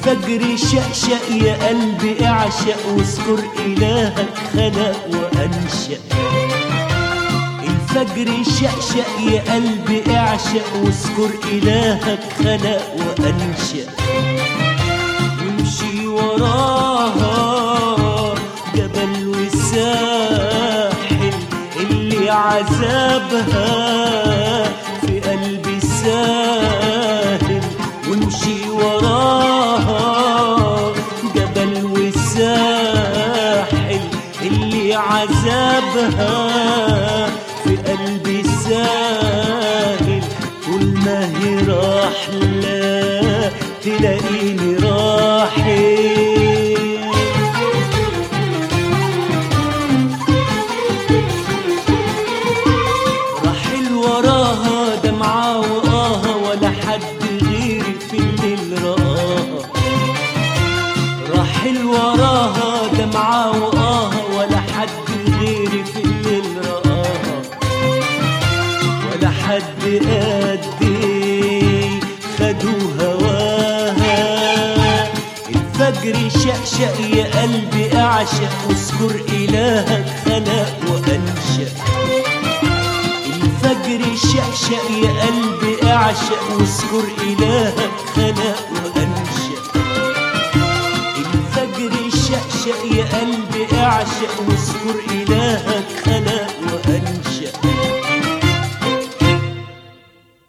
الفجر شقشق يا قلبي اعشق واذكر إلهك خلق وأنشأ الفجر شقشق يا قلبي اعشق واذكر إلهك خلق وأنشأ وامشي وراها جبل وساحل اللي عذابها في قلبي ساهل وامشي وراها جبل وساحل اللي عذابها في قلبي ساهل طول ما هي راحلة تلاقيني راحل راحل وراها دمعة وآها ولا حد غيري في الليل رآها راحل وراها دمعة وآها ولا حد غيري في الليل رآها ولا حد قدي خدوا هواها الفجر شقشق يا قلبي اعشق واذكر إلهك خلق وأنشأ الفجر شقشق يا قلبي اعشق واذكر إلهك خلق وأنشأ الفجر شقشق يا قلبي اعشق واذكر إلهك